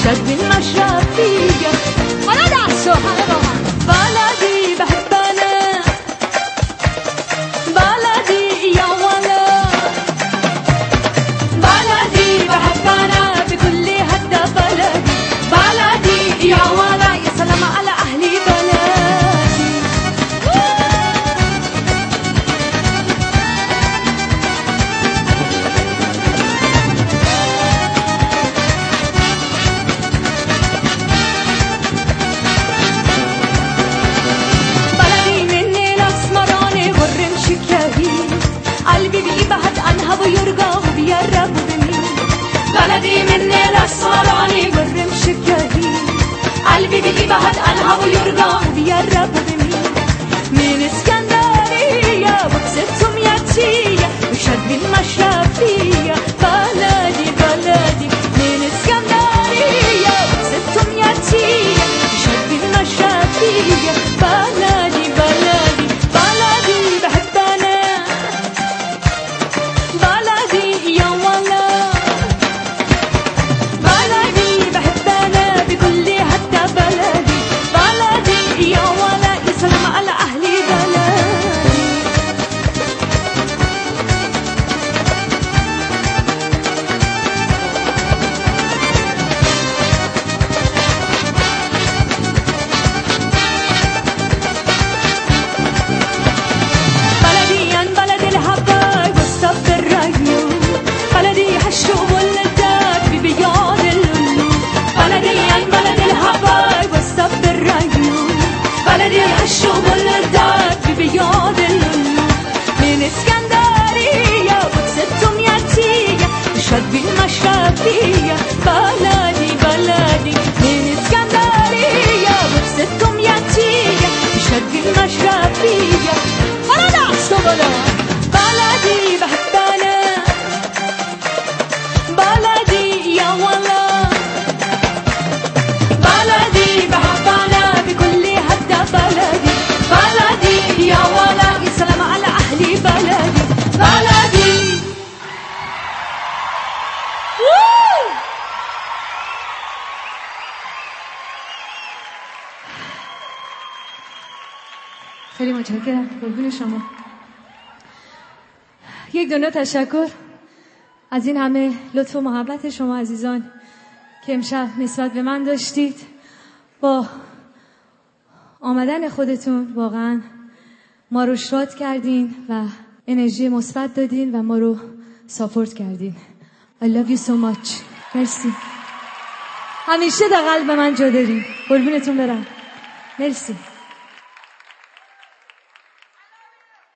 اشهد بالمشرفية حالا دستو همه با من بلدی بحب انا بلدي يا ولد بلدي بحب انا بكل هدى بلدي بلدي يا ولد يا سلام على اهل بلدي بلدي مني الاسمراني والرمش الكهين قلبي بيبعد عنها ويرجع وبيقرب بمين بلدي مني الاسمراني والرمش الكهين قلبي بيبعد عنها ويرجع وبيقرب بمين من اسكندرية وكسبتم ياتية وشد المشرفية بلدي بلدي من اسكندرية وكسبتم ياتية وشد المشرفية بلدي بلدي بلدي بحب انا بلدي يا ولد بلدي بحب انا بكل حتى بلدي بلدي يا ولا يا سلام على اهل بلدي بلدي عن بلد الحبايب والصف الريو بلدي هالشوق واللذات ببياض اللولو بلدي عن بلد الحبايب والصف الريو بلدي هالشوق واللذات ببياض اللولو من اسكندرية وكسبتم ياتية وشد بالمشرفية بلدي بلدي من اسكندرية وكسبتم ياتية وشد بالمشرفية أنا ناس بلا بلدي بحب أنا بلدي يا ولا بلدي بحب أنا بكل هدى بلدي بلدي يا ولا يا سلام على أهلي بلدي بلدي Woo! خیلی متشکرم قربون شما یک دنیا تشکر از این همه لطف و محبت شما عزیزان که امشب نسبت به من داشتید با آمدن خودتون واقعا ما رو شاد کردین و انرژی مثبت دادین و ما رو ساپورت کردین I love you so much مرسی همیشه در قلب من جا دارین قربونتون برم مرسی